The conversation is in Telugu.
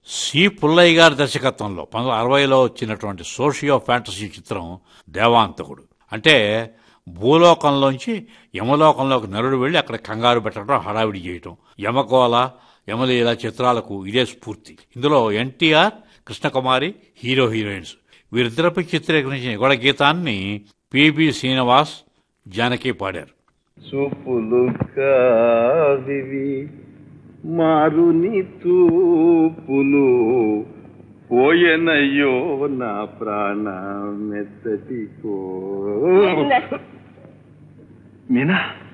సి పుల్లయ్య గారి దర్శకత్వంలో పంతొమ్మిది అరవైలో వచ్చినటువంటి సోషియో ఫ్యాంటసీ చిత్రం దేవాంతకుడు అంటే భూలోకంలోంచి యమలోకంలోకి నరుడు వెళ్ళి అక్కడ కంగారు పెట్టడం హడావిడి చేయటం యమకోల యమలీల చిత్రాలకు ఇదే స్ఫూర్తి ఇందులో ఎన్టీఆర్ కృష్ణకుమారి హీరో హీరోయిన్స్ వీరిద్దరిపై చిత్రీకరించిన యుగళ గీతాన్ని పిబి శ్రీనివాస్ జానకి పాడారు చూపులు కావివి మారుని తూపులు పోయనయ్యో నా ప్రాణ మెత్తటికో మీనా